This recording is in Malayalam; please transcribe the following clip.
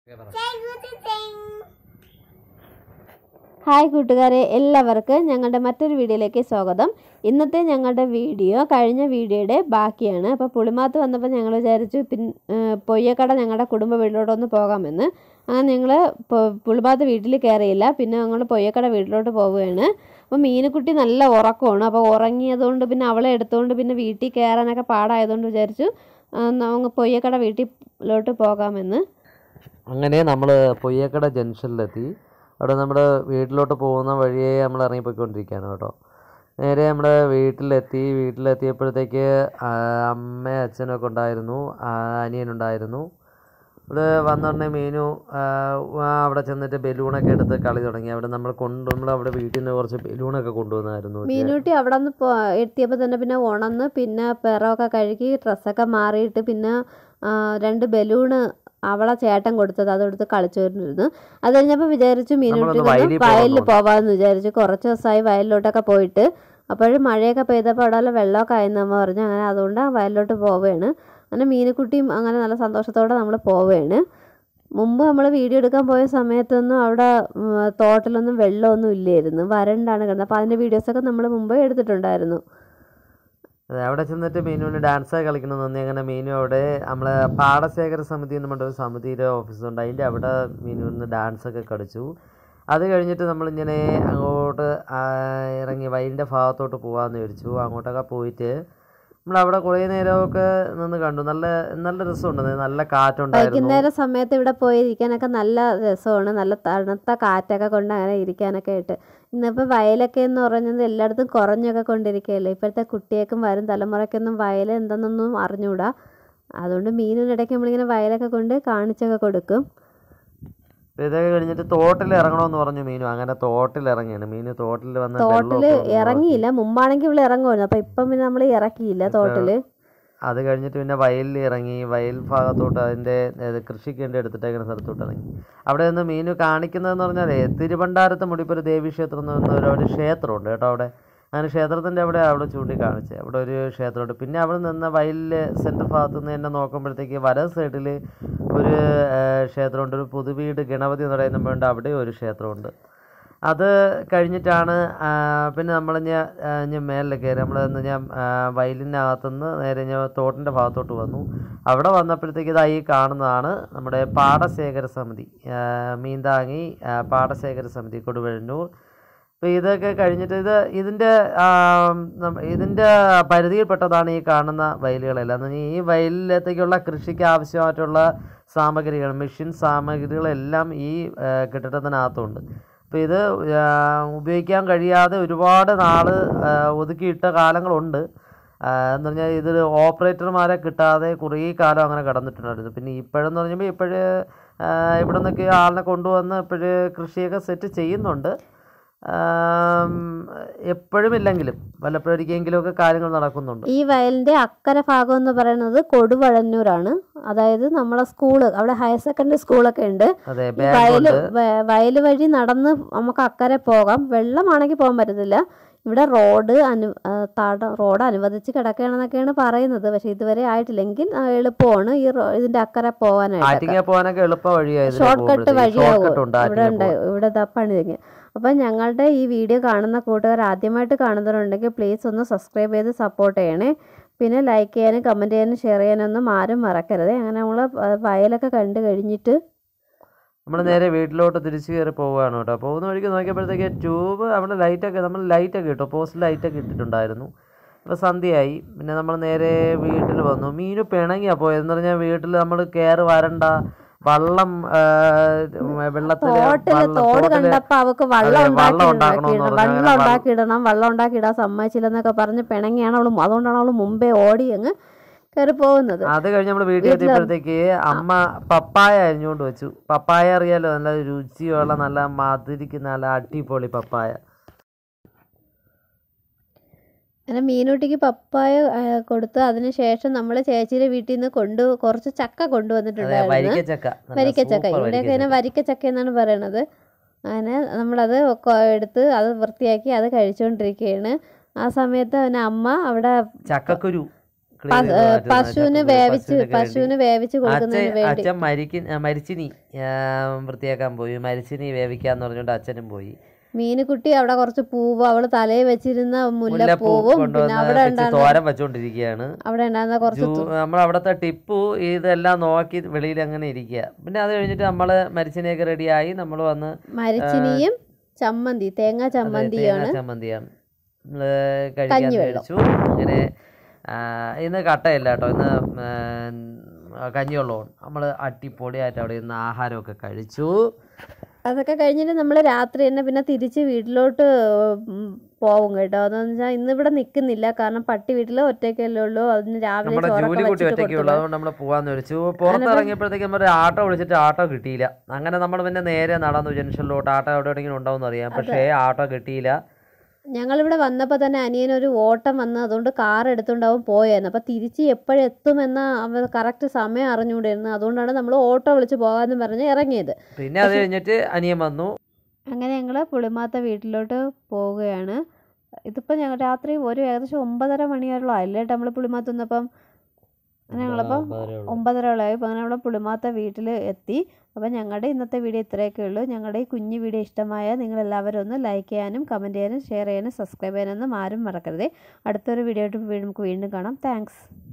ഹായ് കൂട്ടുകാരെ എല്ലാവർക്കും ഞങ്ങളുടെ മറ്റൊരു വീഡിയോയിലേക്ക് സ്വാഗതം ഇന്നത്തെ ഞങ്ങളുടെ വീഡിയോ കഴിഞ്ഞ വീഡിയോയുടെ ബാക്കിയാണ് അപ്പോൾ പുളിമാത്ത് വന്നപ്പോൾ ഞങ്ങൾ വിചാരിച്ചു പിൻ ഏഹ് പൊയ്യക്കട ഞങ്ങളുടെ കുടുംബ വീട്ടിലോട്ടൊന്ന് പോകാമെന്ന് അങ്ങനെ ഞങ്ങൾ പുളിമാത്ത് വീട്ടിൽ കയറിയില്ല പിന്നെ ഞങ്ങൾ പൊയ്യക്കട വീട്ടിലോട്ട് പോവുകയാണ് അപ്പോൾ മീനുക്കുട്ടി നല്ല ഉറക്കമാണ് അപ്പോൾ ഉറങ്ങിയതുകൊണ്ട് പിന്നെ അവളെ എടുത്തുകൊണ്ട് പിന്നെ വീട്ടിൽ കയറാനൊക്കെ പാടായതുകൊണ്ട് വിചാരിച്ചു ആ, നമുക്ക് പൊയ്യക്കട വീട്ടിലോട്ട് പോകാമെന്ന് അങ്ങനെ നമ്മൾ പൊയ്യക്കട ജംഗ്ഷനിലെത്തി അവിടെ നമ്മുടെ വീട്ടിലോട്ട് പോകുന്ന വഴിയെ നമ്മൾ ഇറങ്ങിപ്പോയിക്കൊണ്ടിരിക്കുകയാണ് കേട്ടോ നേരെ നമ്മുടെ വീട്ടിലെത്തി വീട്ടിലെത്തിയപ്പോഴത്തേക്ക് ആ, അമ്മയും അച്ഛനൊക്കെ ഉണ്ടായിരുന്നു ആ, അനിയനുണ്ടായിരുന്നു ഇവിടെ വന്നുടനെ മീനു ആ, ആ, അവിടെ ചെന്നിട്ട് ബലൂണൊക്കെ എടുത്ത് കളി തുടങ്ങി അവിടെ നമ്മൾ കൊണ്ട് നമ്മൾ അവിടെ വീട്ടിൽ നിന്ന് കുറച്ച് ബലൂണൊക്കെ കൊണ്ടുവന്നായിരുന്നു മീനൂട്ടി അവിടെ നിന്ന് പോ എത്തിയപ്പോൾ തന്നെ പിന്നെ ഉണന്ന് പിന്നെ പിറമൊക്കെ കഴുകി ഡ്രസ്സൊക്കെ മാറിയിട്ട് പിന്നെ ആ, രണ്ട് ബലൂണ് അവളെ ചേട്ടൻ കൊടുത്തത് അതെടുത്ത് കളിച്ചുകൊണ്ടിരുന്നു അത് കഴിഞ്ഞപ്പോൾ വിചാരിച്ചു മീനൂട്ടി നമ്മളൊന്ന് വയലിൽ വയലിൽ പോകാമെന്ന് പോവാമെന്ന് വിചാരിച്ചു കുറച്ച് ദിവസമായി വയലിലോട്ടൊക്കെ പോയിട്ട് അപ്പോഴും മഴയൊക്കെ പെയ്തപ്പോൾ അവിടെ നല്ല വെള്ളമൊക്കെ ആയെന്ന് അമ്മ പറഞ്ഞു അങ്ങനെ അതുകൊണ്ട് ആ വയലിലോട്ട് പോവുകയാണ് അങ്ങനെ മീനുക്കുട്ടിയും അങ്ങനെ നല്ല സന്തോഷത്തോടെ നമ്മൾ പോവുകയാണ് മുമ്പ് നമ്മൾ വീഡിയോ എടുക്കാൻ പോയ സമയത്തൊന്നും അവിടെ ഉം, തോട്ടിലൊന്നും വെള്ളമൊന്നും ഇല്ലായിരുന്നു വരണ്ടാണ് കിടന്നത് അപ്പോൾ അതിൻ്റെ വീഡിയോസൊക്കെ നമ്മൾ മുമ്പ് എടുത്തിട്ടുണ്ടായിരുന്നു അതെ അവിടെ ചെന്നിട്ട് മീനുവിന് ഡാൻസ് കളിക്കണം തോന്നി അങ്ങനെ മീനു അവിടെ നമ്മളെ പാടശേഖര സമിതി എന്ന് പറഞ്ഞ ഒരു സമിതിയുടെ ഓഫീസുണ്ട് അതിൻ്റെ അവിടെ മീനുവിന് ഡാൻസ് ഒക്കെ കളിച്ചു അത് കഴിഞ്ഞിട്ട് നമ്മളിങ്ങനെ അങ്ങോട്ട് ആ, ഇറങ്ങി വയലിൻ്റെ ഭാഗത്തോട്ട് പോകാമെന്ന് വിചാരിച്ചു അങ്ങോട്ടൊക്കെ പോയിട്ട് നമ്മളവിടെ കുറേ നേരമൊക്കെ നിന്ന് കണ്ടു നല്ല നല്ല രസമുണ്ട് നല്ല കാറ്റുണ്ടായിരുന്നു വൈകുന്നേര സമയത്ത് ഇവിടെ പോയി ഇരിക്കാനൊക്കെ നല്ല രസമാണ് നല്ല തണുത്ത കാറ്റൊക്കെ കൊണ്ട് അങ്ങനെ ഇരിക്കാനൊക്കെ ആയിട്ട് ഇന്നിപ്പോൾ വയലൊക്കെ എന്ന് പറയുന്നത് എല്ലായിടത്തും കുറഞ്ഞൊക്കെ കൊണ്ടിരിക്കുകയല്ലേ ഇപ്പോഴത്തെ കുട്ടിയേക്കും വരും തലമുറയ്ക്കൊന്നും വയൽ എന്തെന്നൊന്നും അറിഞ്ഞുകൂടാ അതുകൊണ്ട് മീനിനിടയ്ക്ക് നമ്മളിങ്ങനെ വയലൊക്കെ കൊണ്ട് കാണിച്ചൊക്കെ കൊടുക്കും അപ്പോൾ ഇതൊക്കെ കഴിഞ്ഞിട്ട് തോട്ടിൽ ഇറങ്ങണമെന്ന് പറഞ്ഞു മീനു അങ്ങനെ തോട്ടിൽ ഇറങ്ങിയാണ് മീനു തോട്ടിൽ വന്ന് തോട്ടില് വെള്ളമൊക്കെ ഒന്ന് ഇറങ്ങിയില്ല മുമ്പാണെങ്കിൽ ഇവിടെ ഇറങ്ങുമായിരുന്നു അപ്പം ഇപ്പം പിന്നെ നമ്മൾ ഇറക്കിയില്ല തോട്ടില് അത് കഴിഞ്ഞിട്ട് പിന്നെ വയലിൽ ഇറങ്ങി വയൽ ഭാഗത്തോട്ട് അതിൻ്റെ ഏത് കൃഷിക്ക് വേണ്ടി എടുത്തിട്ടേക്കുന്ന സ്ഥലത്തോട്ട് ഇറങ്ങി അവിടെ നിന്ന് മീനു കാണിക്കുന്നതെന്ന് പറഞ്ഞാലേ തിരുവണ്ടാരത്ത് മുടിപ്പൊരു ദേവീക്ഷേത്രം എന്ന് പറഞ്ഞ ഒരു- ഒരു ക്ഷേത്രമുണ്ട് കേട്ടോ അവിടെ അങ്ങനെ ക്ഷേത്രത്തിൻ്റെ അവിടെ അവിടെ ചൂണ്ടിക്കാണിച്ചത് അവിടെ ഒരു ക്ഷേത്രമുണ്ട് പിന്നെ അവിടെ നിന്ന് വയലിൽ സെൻറ്റർ ഭാഗത്ത് നിന്ന് തന്നെ നോക്കുമ്പോഴത്തേക്ക് വലത് സൈഡിൽ ഒരു ആ, ക്ഷേത്രമുണ്ട് ഒരു പുതുവീട് ഗണപതി എന്ന് പറയുന്ന വേണ്ട അവിടെ ഒരു ക്ഷേത്രമുണ്ട് അത് കഴിഞ്ഞിട്ടാണ് ആ, പിന്നെ നമ്മൾ ഞാൻ ഞാൻ മേലിൽ കയറി നമ്മൾ ഞാൻ വയലിനകത്തുനിന്ന് നേരെ ഞാൻ തോട്ടിൻ്റെ ഭാഗത്തോട്ട് വന്നു അവിടെ വന്നപ്പോഴത്തേക്ക് ഇതാ ഈ കാണുന്നതാണ് നമ്മുടെ പാടശേഖര സമിതി ആ, മീന്താങ്ങി ആ, പാടശേഖര സമിതി കൊടുവഴന്നൂർ അപ്പോൾ ഇതൊക്കെ കഴിഞ്ഞിട്ട് ഇത് ഇതിൻ്റെ ആ, നമ്മ- ഇതിൻ്റെ പരിധിയിൽപ്പെട്ടതാണ് ഈ കാണുന്ന വയലുകളെല്ലാം എന്ന് പറഞ്ഞാൽ ഈ വയലിലത്തേക്കുള്ള കൃഷിക്ക് ആവശ്യമായിട്ടുള്ള സാമഗ്രികൾ മെഷീൻ സാമഗ്രികളെല്ലാം ഈ ആ, കെട്ടിടത്തിനകത്തുണ്ട് അപ്പോൾ ഇത് ആ, ഉപയോഗിക്കാൻ കഴിയാതെ ഒരുപാട് നാൾ ഒതുക്കിയിട്ട കാലങ്ങളുണ്ട് ആ, എന്ന് പറഞ്ഞാൽ ഇതിൽ ഓപ്പറേറ്റർമാരെ കിട്ടാതെ കുറേ കാലം അങ്ങനെ കടന്നിട്ടുണ്ടായിരുന്നു പിന്നെ ഇപ്പോഴെന്ന് പറഞ്ഞപ്പോൾ ഇപ്പോഴ് ഇവിടെ നിന്നൊക്കെ ആളിനെ കൊണ്ടുവന്ന് ഇപ്പോഴ് കൃഷിയൊക്കെ സെറ്റ് ചെയ്യുന്നുണ്ട് ആം, എപ്പോഴും ഇല്ലെങ്കിലും വല്ലപ്പോഴൊരിക്കെങ്കിലും ഒക്കെ കാര്യങ്ങൾ നടക്കുന്നുണ്ട് ഈ വയലിന്റെ അക്കര ഭാഗം എന്ന് പറയുന്നത് കൊടുവഴന്നൂരാണ് അതായത് നമ്മളെ സ്കൂള് അവിടെ ഹയർ സെക്കൻഡറി സ്കൂളൊക്കെ ഉണ്ട് അതെ ഈ വയല് ബാഗുണ്ട് വ- വയല് വഴി നടന്ന് നമുക്ക് അക്കരെ പോകാം വെള്ളമാണെങ്കിൽ പോകാൻ പറ്റത്തില്ല ഇവിടെ റോഡ് അനു ആ, തട റോഡ് അനുവദിച്ച് കിടക്കുകയാണെന്നൊക്കെയാണ് പറയുന്നത് പക്ഷെ ഇതുവരെ ആയിട്ടില്ലെങ്കിൽ ആ, എളുപ്പമാണ് ഈ റോ- ഇതിന്റെ അക്കരെ പോകാനായിട്ട് ആറ്റിങ്ങ പോകാനൊക്കെ എളുപ്പ വഴിയായിരുന്നു ഷോർട്ട് കട്ട് വഴിയാവും ഉണ്ട് ഇവിടെ ആറ്റിങ്ങ ഉണ്ട് പോകാൻ. ഇവിടെ തപ്പാണ് ഇതൊക്കെ അപ്പം ഞങ്ങളുടെ ഈ വീഡിയോ കാണുന്ന കൂട്ടുകാർ ആദ്യമായിട്ട് കാണുന്നവരുണ്ടെങ്കിൽ പ്ലീസ് ഒന്ന് സബ്സ്ക്രൈബ് ചെയ്ത് സപ്പോർട്ട് ചെയ്യണേ പിന്നെ ലൈക്ക് ചെയ്യാനും കമൻറ്റ് ചെയ്യാനും ഷെയർ ചെയ്യാനൊന്നും ആരും മറക്കരുത് അങ്ങനെ നമ്മൾ വയലൊക്കെ കണ്ടു കഴിഞ്ഞിട്ട് നമ്മൾ നേരെ വീട്ടിലോട്ട് തിരിച്ചു കയറി പോവുകയാണ് കേട്ടോ പോകുന്ന വഴിക്ക് നോക്കിയപ്പോഴത്തേക്ക് ട്യൂബ് അവിടെ ലൈറ്റൊക്കെ നമ്മൾ ലൈറ്റൊക്കെ ഇട്ടു പോസ്റ്റ് ലൈറ്റൊക്കെ ഇട്ടിട്ടുണ്ടായിരുന്നു അപ്പോൾ സന്ധ്യയായി പിന്നെ നമ്മൾ നേരെ വീട്ടിൽ വന്നു മീനു പിണങ്ങിയാ പോയതെന്ന് പറഞ്ഞാൽ വീട്ടിൽ നമ്മൾ കയറി വരണ്ട വള്ളം വെള്ളത്തിൽ തോട്ടില് തോട് കണ്ടപ്പോ അവക്ക് വള്ളം അതെ, ഉണ്ടാക്കി വള്ളം ഉണ്ടാക്കണമെന്ന് ഇടണം. പറഞ്ഞു. വെള്ളം ഉണ്ടാക്കി ഇടണം വെള്ളം ഉണ്ടാക്കി ഇടാൻ സമ്മതിച്ചില്ലെന്നൊക്കെ പറഞ്ഞ് പിണങ്ങിയാണ് അവള് അതുകൊണ്ടാണ് അവള് മുമ്പേ ഓടി അങ്ങ് കയറി പോകുന്നത് അത് കഴിഞ്ഞ് നമ്മൾ വീട്ടിൽ വീട്ടില് എത്തിയപ്പോഴത്തേക്ക് അമ്മ പപ്പായ അരിഞ്ഞുകൊണ്ട് വെച്ചു പപ്പായ അറിയാലോ നല്ല രുചിയുള്ള നല്ല മധുരിക്കുന്ന നല്ല അടിപൊളി പപ്പായ അങ്ങനെ മീനൂട്ടിക്ക് പപ്പായ ആ, കൊടുത്ത് അതിന് ശേഷം നമ്മൾ ചേച്ചിയുടെ വീട്ടിൽ നിന്ന് കൊണ്ട് കുറച്ച് ചക്ക അതെ കൊണ്ടുവന്നിട്ടുണ്ടായിരുന്നു വരിക്കച്ചക്ക നല്ല വരിക്കച്ചക്ക super ഇവിടെയൊക്കെ അതിനെ വരിക്കച്ചക്ക. വരിക്കച്ചക്ക എന്നാണ് പറയണത് അങ്ങനെ നമ്മളത് കൊ- എടുത്ത് അത് വൃത്തിയാക്കി അത് കഴിച്ചുകൊണ്ടിരിക്കുകയാണ് ആ സമയത്ത് അവന് അമ്മ അവിടെ ചക്കക്കുരു clean ചെയ്ത് മാറ്റുന്ന പശുവിന് ചക്കക്കുരു, വേവിച്ച് പശുവിനൊക്കെ വേണ്ടി. പശുവിന് വേവിച്ച് കൊടുക്കുന്നതിന് അച്ഛൻ വേണ്ടി അച്ഛൻ മരിക്കും മരിച്ചിനി ആ, വൃത്തിയാക്കാൻ പോയി മരിച്ചിനി വേവിക്കാന്ന് പറഞ്ഞുകൊണ്ട് അച്ഛനും പോയി മീനുകുട്ടി അവിടെ കുറച്ച് പൂവ് അവള് തലയിൽ വെച്ചിരുന്ന മുല്ലപ്പൂ മുല്ലപ്പൂവും പിന്നെ കൊണ്ടുവന്ന് അവിടെ വെച്ച് ഉണ്ടായിരുന്ന തോരൻ വെച്ചോണ്ടിരിക്കുകയാണ് അവിടെ ഉണ്ടായിരുന്ന കുറച്ച് തു- നമ്മൾ അവിടുത്തെ ടിപ്പു ഇതെല്ലാം നോക്കി വെളിയിൽ അങ്ങനെ ഇരിക്കുക പിന്നെ അത് കഴിഞ്ഞിട്ട് നമ്മൾ മരിച്ചിനെയൊക്കെ റെഡിയായി നമ്മൾ വന്ന് മരിച്ചിനിയും ചമ്മന്തി തേങ്ങ അതെ, ചമ്മന്തിയാണ് തേങ്ങാ ചമ്മന്തിയാണ് നമ്മള് കഴിക്കാൻ കഞ്ഞിവെള്ളം. കഴിച്ചു അങ്ങനെ ആ, ഇന്ന് കട്ടയില്ല കേട്ടോ ഇന്ന് ആ, കഞ്ഞിവെള്ളമാണ് നമ്മൾ അടിപൊളിയായിട്ട് അവിടെ ഇന്ന് ആഹാരമൊക്കെ കഴിച്ചു അതൊക്കെ കഴിഞ്ഞിട്ട് നമ്മൾ രാത്രി തന്നെ പിന്നെ തിരിച്ച് വീട്ടിലോട്ട് ഉം പോവും കേട്ടോ അതെന്ന് വെച്ചാൽ ഇന്നിവിടെ നിൽക്കുന്നില്ല കാരണം പട്ടി വീട്ടിൽ ഒറ്റയ്ക്കല്ലേ ഉള്ളൂ അതിന് രാവിലെ നമ്മുടെ ചോറൊക്കെ ജോലി കുട്ടി വെച്ചിട്ട് ഒറ്റയ്ക്ക് കൊടുത്തു ഉള്ളത് അതുകൊണ്ട് നമ്മൾ പോകാന്ന് വിളിച്ചു പുറത്തിറങ്ങിയപ്പോഴത്തേക്കും നമ്മൾ ആട്ടോ വിളിച്ചിട്ട് ആട്ടോ കിട്ടിയില്ല അങ്ങനെ നമ്മൾ പിന്നെ നേരെ നടന്നു ജംഗ്ഷനിലോട്ട് ആട്ടോ എവിടെ എവിടെയെങ്കിലും ഉണ്ടാവും അറിയാം പക്ഷേ ആട്ടോ കിട്ടിയില്ല ഞങ്ങളിവിടെ വന്നപ്പോൾ തന്നെ അനിയനൊരു ഓട്ടം വന്ന് അതുകൊണ്ട് കാർ എടുത്തുകൊണ്ടാവും പോയായിരുന്നു അപ്പോൾ തിരിച്ച് എപ്പോഴെത്തുമെന്ന് അവ കറക്റ്റ് സമയം അറിഞ്ഞുകൂടായിരുന്നു അതുകൊണ്ടാണ് നമ്മൾ ഓട്ടോ വിളിച്ച് പോകാമെന്ന് പറഞ്ഞ് ഇറങ്ങിയത് പിന്നെ അത് കഴിഞ്ഞിട്ട് അനിയൻ വന്നു അങ്ങനെ ഞങ്ങൾ പുളിമാത്ത വീട്ടിലോട്ട് പോവുകയാണ് ഇതിപ്പോൾ ഞങ്ങൾ രാത്രി ഒരു ഏകദേശം ഒമ്പതര മണിയോളം ആയില്ലേ നമ്മൾ പുളിമാത്ത വന്നപ്പം അങ്ങനെ ഞങ്ങളപ്പം ഒമ്പതരോളായി അപ്പോൾ അങ്ങനെ നമ്മൾ പുളിമാത്ത വീട്ടിൽ എത്തി അപ്പോൾ ഞങ്ങളുടെ ഇന്നത്തെ വീഡിയോ ഇത്രയൊക്കെ ഉള്ളൂ ഞങ്ങളുടെ ഈ കുഞ്ഞു വീഡിയോ ഇഷ്ടമായ നിങ്ങളെല്ലാവരും ഒന്ന് ലൈക്ക് ചെയ്യാനും കമൻറ്റ് ചെയ്യാനും ഷെയർ ചെയ്യാനും സബ്സ്ക്രൈബ് ചെയ്യാനൊന്നും ആരും മറക്കരുത് അടുത്തൊരു വീഡിയോ ആയിട്ട് വീണ്ടും നമുക്ക് വീണ്ടും കാണാം താങ്ക്സ്